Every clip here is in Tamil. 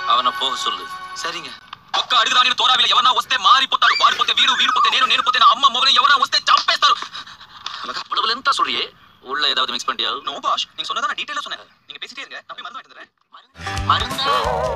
ಅವನ పోக சொல்லு சரிங்க ఒక్క అడుగుదాని తోరావిల ఎవరన్నా వస్తే మారిపోతాడు పారిపోతే వీడు వీడిపోతే నేను నేను పోతే నా అమ్మ మొగలు ఎవరన్నా వస్తే చంపేస్తారు அவ்வளவு லென்த்தா சொல்றியே உள்ள ஏதாவது மிக்ஸ் பண்ணியா நோ பாஷ் நீங்க சொன்னதா நான் டீடைலா சொன்னேன் நீங்க பேசிட்டே இருங்க நான் போய் மருந்து வாங்கிட்டு வந்துடுறேன் மருந்தா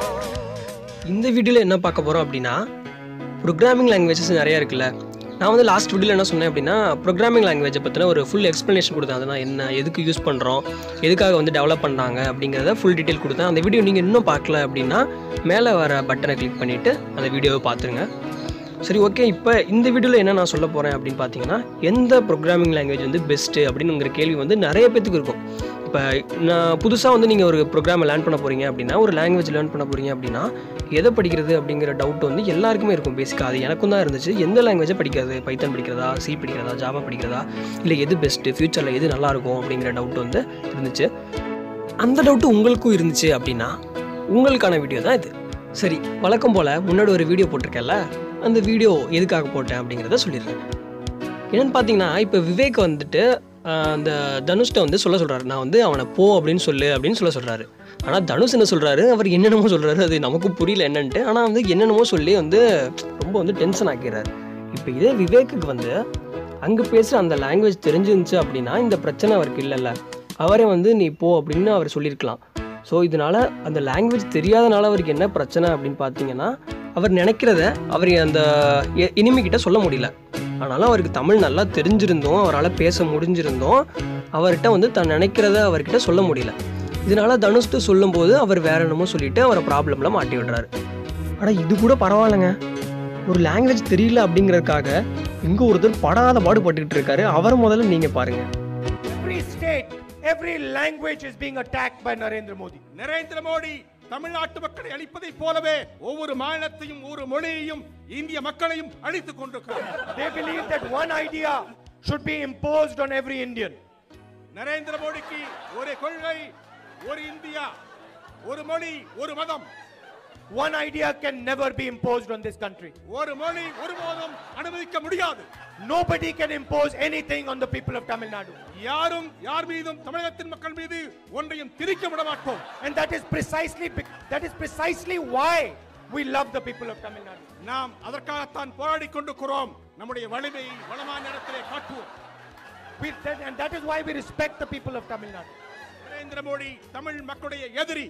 இந்த வீடியோவில் என்ன பார்க்க போகிறோம் அப்படின்னா ப்ரோக்ராமிங் லாங்குவேஜஸ் நிறையா இருக்குல்ல நான் வந்து லாஸ்ட் வீடியோவில் என்ன சொன்னேன் அப்படின்னா ப்ரோக்ராமிங் லாங்குவேஜை பற்றின ஒரு ஃபுல் எக்ஸ்ப்ளனேஷன் கொடுத்தேன் அதுனா என்ன எதுக்கு யூஸ் பண்ணுறோம் எதுக்காக வந்து டெவலப் பண்ணாங்க அப்படிங்கிறத ஃபுல் டீட்டெயில் கொடுத்தேன் அந்த வீடியோ நீங்கள் இன்னும் பார்க்கல அப்படின்னா மேலே வர பட்டனை கிளிக் பண்ணிவிட்டு அந்த வீடியோவை பார்த்துருங்க சரி ஓகே இப்போ இந்த வீடியோவில் என்ன நான் சொல்ல போகிறேன் அப்படின்னு பார்த்தீங்கன்னா எந்த ப்ரோக்ராமிங் லாங்குவேஜ் வந்து பெஸ்ட்டு அப்படின்னுங்கிற கேள்வி வந்து நிறைய பேத்துக்கு இருக்கும் இப்போ நான் புதுசாக வந்து நீங்கள் ஒரு ப்ரோக்ராமை லேர்ன் பண்ண போகிறீங்க அப்படின்னா ஒரு லாங்குவேஜ் லேர்ன் பண்ண போகிறீங்க அப்படின்னா எதை படிக்கிறது அப்படிங்கிற டவுட் வந்து எல்லாருக்குமே இருக்கும் பேசிக்காக அது எனக்கும் தான் இருந்துச்சு எந்த லாங்குவேஜை படிக்கிறது பைத்தன் படிக்கிறதா சி படிக்கிறதா ஜாவா படிக்கிறதா இல்லை எது பெஸ்ட்டு ஃப்யூச்சரில் எது நல்லாயிருக்கும் அப்படிங்கிற டவுட் வந்து இருந்துச்சு அந்த டவுட்டு உங்களுக்கும் இருந்துச்சு அப்படின்னா உங்களுக்கான வீடியோ தான் இது சரி வழக்கம் போல் முன்னாடி ஒரு வீடியோ போட்டிருக்கேன்ல அந்த வீடியோ எதுக்காக போட்டேன் அப்படிங்கிறத சொல்லிடுறேன் என்னென்னு பார்த்தீங்கன்னா இப்போ விவேக் வந்துட்டு ஆஹ், அந்த தனுஷ்ட வந்து சொல்ல சொல்கிறாரு நான் வந்து அவனை போ அப்படின்னு சொல்லு அப்படின்னு சொல்ல சொல்கிறாரு ஆனால் தனுஷ் என்ன சொல்கிறாரு அவர் என்னென்னமோ சொல்கிறாரு அது நமக்கும் புரியல என்னன்ட்டு ஆனால் வந்து என்னென்னமோ சொல்லி வந்து ரொம்ப வந்து டென்ஷன் ஆக்கிடுறாரு இப்போ இதே விவேக்குக்கு வந்து அங்கே பேசுகிற அந்த லாங்குவேஜ் தெரிஞ்சிருந்துச்சு அப்படின்னா இந்த பிரச்சனை அவருக்கு இல்லைல்ல அவரே வந்து நீ போ அப்படின்னு அவர் சொல்லியிருக்கலாம் ஸோ இதனால் அந்த லாங்குவேஜ் தெரியாதனால அவருக்கு என்ன பிரச்சனை அப்படின்னு பார்த்தீங்கன்னா அவர் நினைக்கிறத அவர் அந்த இனிமிக்கிட்ட சொல்ல முடியல ஆனாலும் அவருக்கு தமிழ் நல்லா தெரிஞ்சிருந்தோம் அவரால் பேச முடிஞ்சிருந்தோம் அவர்கிட்ட வந்து தான் நினைக்கிறத அவர்கிட்ட சொல்ல முடியல இதனால தனுஷ்ட்டு சொல்லும்போது அவர் வேற என்னமோ சொல்லிட்டு அவரை ப்ராப்ளமில் மாட்டி விடுறாரு ஆனால் இது கூட பரவாயில்லைங்க ஒரு லாங்குவேஜ் தெரியல அப்படிங்கிறதுக்காக இங்கே ஒருத்தர் படாத பாடுபட்டுக்கிட்டு இருக்காரு அவரை முதல்ல நீங்கள் பாருங்கள் Every state, every language is being attacked by Narendra Modi. Narendra Modi தமிழ்நாட்டு மக்களை அழிப்பதைப் போலவே ஒவ்வொரு மாநிலத்தையும் ஒவ்வொரு மொழியையும் இந்திய மக்களையும் அழித்துக் கொண்டிருக்கிறார் They believe that one idea should be imposed on every Indian. Narendra மோடிக்கு ஒரு கொள்கை ஒரு இந்தியா ஒரு மொழி ஒரு மதம் One idea can never be imposed on this country. ஒரு மொழி ஒருபோதும் அனுமதிக்க முடியாது Nobody can impose anything on the people of Tamil Nadu. யாரும் யார் மீதும் தமிழகத்தின் மக்கள் மீது ஒன்றையும் திரிக்க விட மாட்டோம் And that is precisely bec- that is precisely why we love the people of Tamil Nadu. நாம் அதற்காகத்தான் போராடி கொண்டிருக்கிறோம் நம்முடைய வலிமையை வளமான இடத்திலே காட்டுவோம் We, that, and that is why we respect the people of Tamil Nadu. Narendra Modi Tamil மக்களுடைய எதிரி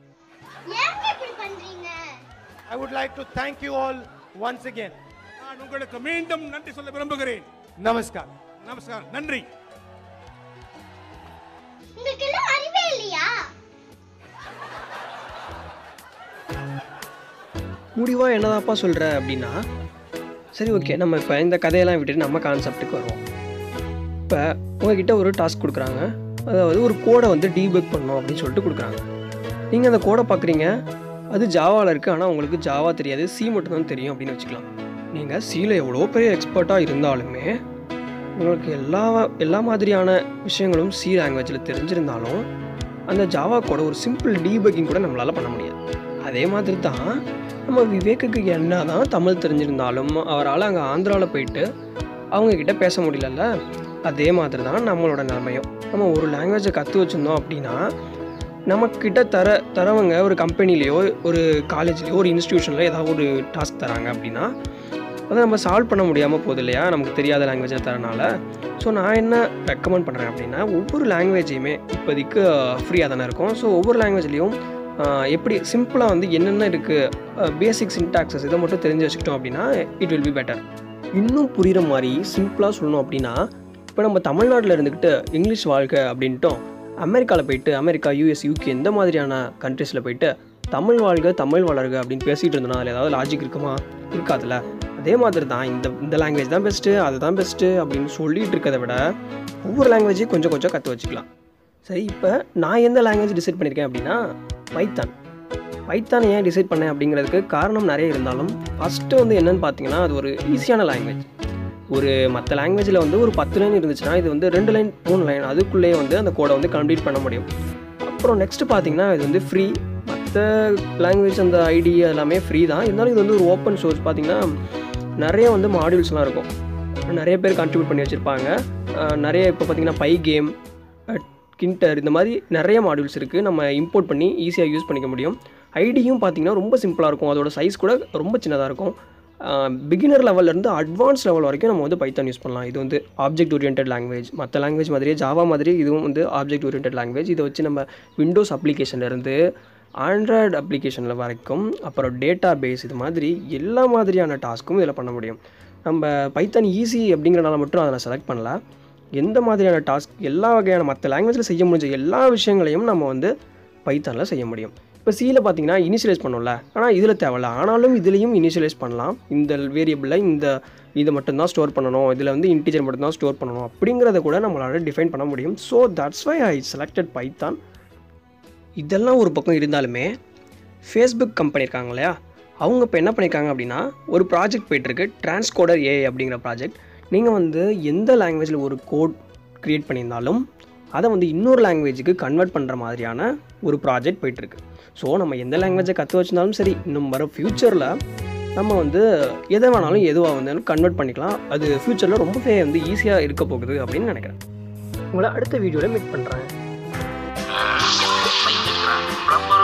ஏங்க இப்படி பண்றீங்க I would like to thank you all once again. நான் உங்களுக்கு மீண்டும் நன்றி சொல்ல விரும்புகிறேன் Namaskar. நமஸ்காரம் நன்றி உங்களுக்கு எல்லாம் அறிவே இல்லையா முடிவாக என்னதாப்பா சொல்கிற அப்படின்னா சரி ஓகே நம்ம இப்போ இந்த கதையெல்லாம் விட்டுட்டு நம்ம கான்செப்ட்டுக்கு வருவோம் இப்போ உங்ககிட்ட ஒரு டாஸ்க் கொடுக்குறாங்க அதாவது ஒரு கோடை வந்து டீபக் பண்ணணும் அப்படின்னு சொல்லிட்டு கொடுக்குறாங்க நீங்கள் அந்த கோடை பார்க்குறீங்க அது ஜாவாவில் இருக்குது ஆனால் உங்களுக்கு ஜாவா தெரியாது சி மட்டும் தான் தெரியும் அப்படின்னு வச்சுக்கலாம் நீங்கள் சியில் எவ்வளோ பெரிய எக்ஸ்பர்ட்டாக இருந்தாலுமே உங்களுக்கு எல்லா எல்லா மாதிரியான விஷயங்களும் சி லாங்குவேஜில் தெரிஞ்சிருந்தாலும் அந்த ஜாவா கூட ஒரு சிம்பிள் டீபக்கிங் கூட நம்மளால் பண்ண முடியாது அதே மாதிரி தான் நம்ம விவேக்குக்கு என்ன தான் தமிழ் தெரிஞ்சிருந்தாலும் அவரால் அங்கே ஆந்திராவில் போயிட்டு அவங்க கிட்ட பேச முடியலல்ல அதே மாதிரி தான் நம்மளோட நிலைமையும் நம்ம ஒரு லாங்குவேஜை கற்று வச்சுருந்தோம் அப்படின்னா நம்மக்கிட்ட தர தரவங்க ஒரு கம்பெனிலேயோ ஒரு காலேஜ்லேயோ ஒரு இன்ஸ்டியூஷனில் ஏதாவது ஒரு டாஸ்க் தராங்க அப்படின்னா அதை நம்ம சால்வ் பண்ண முடியாமல் போகுது இல்லையா நமக்கு தெரியாத லாங்குவேஜில் தரனால ஸோ நான் என்ன ரெக்கமெண்ட் பண்ணுறேன் அப்படின்னா ஒவ்வொரு லாங்குவேஜையுமே இப்போதைக்கு ஃப்ரீயாக தானே இருக்கும் ஸோ ஒவ்வொரு லாங்குவேஜ்லேயும் எப்படி சிம்பிளாக வந்து என்னென்ன இருக்குது பேசிக் சின்டாக்சஸ் இதை மட்டும் தெரிஞ்சு வச்சுக்கிட்டோம் அப்படின்னா இட் வில் பி பெட்டர் இன்னும் புரிகிற மாதிரி சிம்பிளாக சொல்லணும் அப்படின்னா இப்போ நம்ம தமிழ்நாட்டில் இருந்துக்கிட்டு இங்கிலீஷ் வாழ்க்கை அப்படின்ட்டோம் அமெரிக்காவில் போயிட்டு அமெரிக்கா யூஎஸ் யூகே இந்த மாதிரியான கண்ட்ரீஸில் போயிட்டு தமிழ் வாழ்க தமிழ் வளர்க அப்படின்னு பேசிகிட்டு இருந்தோம்னா அதில் ஏதாவது லாஜிக் இருக்குமா இருக்காதுல்ல அதே மாதிரி தான் இந்த இந்த லாங்குவேஜ் தான் பெஸ்ட்டு அதுதான் பெஸ்ட்டு அப்படின்னு சொல்லிட்டு இருக்கிறத விட ஒவ்வொரு லாங்குவேஜையும் கொஞ்சம் கொஞ்சம் கற்று வச்சுக்கலாம் சரி இப்போ நான் எந்த லாங்குவேஜ் டிசைட் பண்ணியிருக்கேன் அப்படின்னா பைத்தான் பைத்தான் ஏன் டிசைட் பண்ணேன் அப்படிங்கிறதுக்கு காரணம் நிறைய இருந்தாலும் ஃபஸ்ட்டு வந்து என்னன்னு பார்த்தீங்கன்னா அது ஒரு ஈஸியான லாங்குவேஜ் ஒரு மற்ற லாங்குவேஜில் வந்து ஒரு பத்து லைன் இருந்துச்சுன்னா இது வந்து ரெண்டு லைன் மூணு லைன் அதுக்குள்ளேயே வந்து அந்த கோடை வந்து கம்ப்ளீட் பண்ண முடியும் அப்புறம் நெக்ஸ்ட் பார்த்தீங்கன்னா இது வந்து ஃப்ரீ மற்ற லாங்குவேஜ் அந்த ஐடி எல்லாமே ஃப்ரீ தான் இருந்தாலும் இது வந்து ஒரு ஓப்பன் சோர்ஸ் பார்த்தீங்கன்னா நிறைய வந்து மாடியூல்ஸ்லாம் இருக்கும் நிறைய பேர் கான்ட்ரிபியூட் பண்ணி வச்சுருப்பாங்க நிறைய இப்போ பார்த்தீங்கன்னா பை கேம் கிண்டர் இந்த மாதிரி நிறைய மாடியூல்ஸ் இருக்குது நம்ம இம்போர்ட் பண்ணி ஈஸியாக யூஸ் பண்ணிக்க முடியும் ஐடியும் பார்த்தீங்கன்னா ரொம்ப சிம்பிளாக இருக்கும் அதோட சைஸ் கூட ரொம்ப சின்னதாக இருக்கும் பிகினர் லெவல்லேருந்து அட்வான்ஸ் லெவல் வரைக்கும் நம்ம வந்து பைத்தான் யூஸ் பண்ணலாம் இது வந்து ஆப்ஜெக்ட் ஓரியன்ட் லாங்குவேஜ் மற்ற லாங்குவேஜ் மாதிரியே ஜாவா மாதிரி இதுவும் வந்து ஆப்ஜெக்ட் ஓரியன்ட் லாங்குவேஜ் இதை வச்சு நம்ம விண்டோஸ் அப்ளிகேஷன்லேருந்து ஆண்ட்ராய்டு அப்ளிகேஷனில் வரைக்கும் அப்புறம் டேட்டா பேஸ் இது மாதிரி எல்லா மாதிரியான டாஸ்க்கும் இதில் பண்ண முடியும் நம்ம பைத்தான் ஈஸி அப்படிங்கிறனால மட்டும் அதை நான் செலக்ட் பண்ணல எந்த மாதிரியான டாஸ்க் எல்லா வகையான மற்ற லாங்குவேஜில் செய்ய முடிஞ்ச எல்லா விஷயங்களையும் நம்ம வந்து பைத்தானில் செய்ய முடியும் இப்போ சியில் பார்த்தீங்கன்னா இனிஷியலைஸ் பண்ணோம்ல ஆனால் இதில் தேவையில்ல ஆனாலும் இதுலேயும் இனிஷியலைஸ் பண்ணலாம் இந்த வேரியபிளில் இந்த இதை மட்டும்தான் ஸ்டோர் பண்ணணும் இதில் வந்து இன்டீஜர் மட்டும்தான் ஸ்டோர் பண்ணணும் அப்படிங்கிறத கூட நம்மளால் டிஃபைன் பண்ண முடியும் so that's why I selected Python இதெல்லாம் ஒரு பக்கம் இருந்தாலுமே ஃபேஸ்புக் கம்பெனி இருக்காங்க இல்லையா அவங்க இப்போ என்ன பண்ணியிருக்காங்க அப்படின்னா ஒரு ப்ராஜெக்ட் போயிட்டுருக்கு டிரான்ஸ்கோடர் ஏ அப்படிங்கிற ப்ராஜெக்ட் நீங்கள் வந்து எந்த லாங்குவேஜில் ஒரு கோட் க்ரியேட் பண்ணியிருந்தாலும் அதை வந்து இன்னொரு லாங்குவேஜுக்கு கன்வெர்ட் பண்ணுற மாதிரியான ஒரு ப்ராஜெக்ட் போயிட்டுருக்கு ஸோ நம்ம எந்த லாங்குவேஜை கற்று வச்சிருந்தாலும் சரி இன்னும் வர ஃப்யூச்சரில் நம்ம வந்து எதை வேணாலும் எதுவாக வந்து கன்வெர்ட் பண்ணிக்கலாம் அது ஃப்யூச்சரில் ரொம்பவே வந்து ஈஸியாக இருக்க போகுது அப்படின்னு நினைக்கிறேன் உங்களை அடுத்த வீடியோவில் மீட் பண்ணுறேன் ரப்பர்